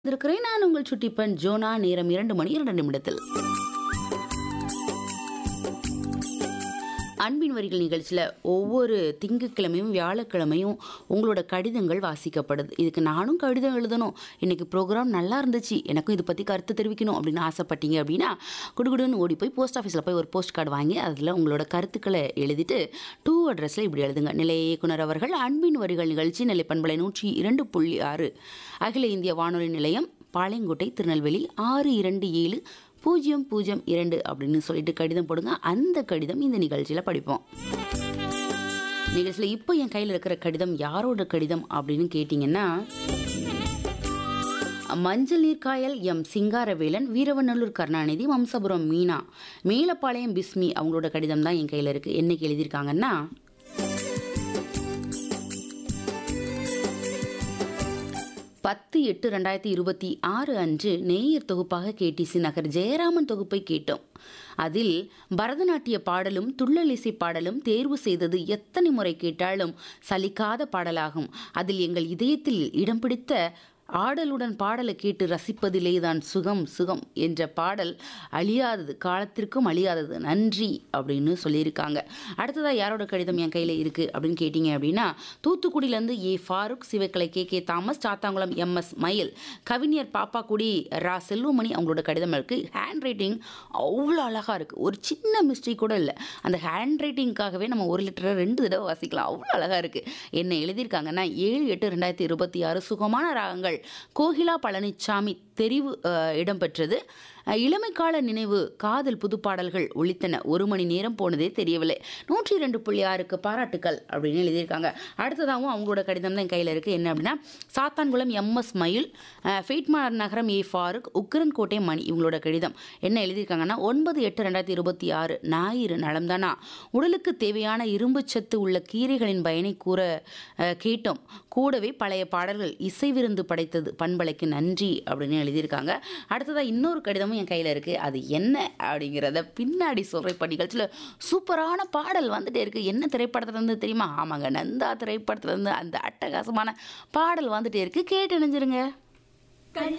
இருக்கிறேன் நான் உங்கள் சுட்டிப்பன் ஜோனா நேரம் இரண்டு மணி இரண்டு நிமிடத்தில் அன்பின் வரிகள் நிகழ்ச்சியில் ஒவ்வொரு திங்கட்கிழமையும் வியாழக்கிழமையும் உங்களோட கடிதங்கள் வாசிக்கப்படுது இதுக்கு நானும் கடிதம் எழுதணும் இன்னைக்கு ப்ரோக்ராம் நல்லா இருந்துச்சு எனக்கும் இதை பற்றி கருத்து தெரிவிக்கணும் அப்படின்னு ஆசைப்பட்டீங்க அப்படின்னா குடுகுடுன்னு ஓடி போய் போஸ்ட் ஆஃபீஸில் போய் ஒரு போஸ்ட் கார்டு வாங்கி அதில் உங்களோட கருத்துக்களை எழுதிட்டு டூ அட்ரஸில் இப்படி எழுதுங்க நிலைய இயக்குனர் அவர்கள் அன்பின் வரிகள் நிகழ்ச்சி நிலை பண்பலை நூற்றி இரண்டு புள்ளி ஆறு அகில இந்திய வானொலி நிலையம் பாளையங்கோட்டை திருநெல்வேலி ஆறு இரண்டு ஏழு பூஜ்ஜியம் பூஜ்ஜியம் இரண்டு அப்படின்னு சொல்லிட்டு கடிதம் போடுங்க அந்த கடிதம் இந்த நிகழ்ச்சியில் படிப்போம் நிகழ்ச்சியில் இப்போ என் கையில் இருக்கிற கடிதம் யாரோட கடிதம் அப்படின்னு கேட்டிங்கன்னா மஞ்சள் நீர்க்காயல் எம் சிங்காரவேலன் வீரவநல்லூர் கருணாநிதி வம்சபுரம் மீனா மேலப்பாளையம் பிஸ்மி அவங்களோட கடிதம் தான் என் கையில் இருக்குது என்னைக்கு எழுதியிருக்காங்கன்னா பத்து எட்டு ரெண்டாயிரத்தி இருபத்தி ஆறு அன்று நேயர் தொகுப்பாக கேடிசி நகர் ஜெயராமன் தொகுப்பை கேட்டோம் அதில் பரதநாட்டிய பாடலும் துள்ளல் இசை பாடலும் தேர்வு செய்தது எத்தனை முறை கேட்டாலும் சலிக்காத பாடலாகும் அதில் எங்கள் இதயத்தில் இடம் பிடித்த ஆடலுடன் பாடலை கேட்டு ரசிப்பதிலே தான் சுகம் சுகம் என்ற பாடல் அழியாதது காலத்திற்கும் அழியாதது நன்றி அப்படின்னு சொல்லியிருக்காங்க அடுத்ததாக யாரோட கடிதம் என் கையில் இருக்குது அப்படின்னு கேட்டிங்க அப்படின்னா தூத்துக்குடியிலேருந்து A Farooq Sivakalai K K Thomas Sathankulam MS Mayil கவிஞர் பாப்பாக்குடி ரா செல்வமணி அவங்களோட கடிதம் இருக்குது ஹேண்ட் ரைட்டிங் அவ்வளோ அழகாக இருக்குது ஒரு சின்ன மிஸ்டேக் கூட இல்லை அந்த ஹேண்ட் ரைட்டிங்காகவே நம்ம ஒரு லிட்டரை ரெண்டு தடவை வாசிக்கலாம் அவ்வளோ அழகாக இருக்குது என்ன எழுதியிருக்காங்கன்னா ஏழு எட்டு ரெண்டாயிரத்தி இருபத்தி ஆறு சுகமான ராகங்கள் கோகிலா பழனிசாமி தெரிவு அஹ், இடம்பெற்றது அஹ், இளமைக்கால நினைவு காதல் புதுப்பாடல்கள் ஒழித்தன ஒரு மணி நேரம் போனதே தெரியவில்லை நூற்றி ரெண்டு புள்ளி ஆறுக்கு பாராட்டுக்கள் அப்படின்னு எழுதியிருக்காங்க அடுத்ததாகவும் அவங்களோட கடிதம் தான் என் கையில் இருக்குது என்ன அப்படின்னா சாத்தான்குளம் எம்எஸ் மயில் அஹ், ஃபெய்ட்மார் நகரம் ஏ ஃபாரூக் உக்கரன்கோட்டை மணி இவங்களோட கடிதம் என்ன எழுதியிருக்காங்கன்னா ஒன்பது எட்டு ரெண்டாயிரத்தி இருபத்தி ஆறு ஞாயிறு நலம்தானா உடலுக்கு தேவையான இரும்புச்சத்து உள்ள கீரைகளின் பயனை கூற அஹ், கேட்டோம் கூடவே பழைய பாடல்கள் இசை விருந்து படைத்தது பண்பலைக்கு நன்றி அப்படின்னு எழுதியிருக்காங்க அடுத்ததாக இன்னொரு கடிதமும் என் கையில் இருக்குது அது என்ன அப்படிங்கிறத பின்னாடி சொல்கிற இப்போ நிகழ்ச்சியில் சூப்பரான பாடல் வந்துட்டே இருக்குது என்ன திரைப்படத்துலேருந்து தெரியுமா ஆமாங்க நந்தா திரைப்படத்துலேருந்து அந்த அட்டகாசமான பாடல் வந்துட்டே இருக்குது கேட்டு இணைஞ்சிருங்க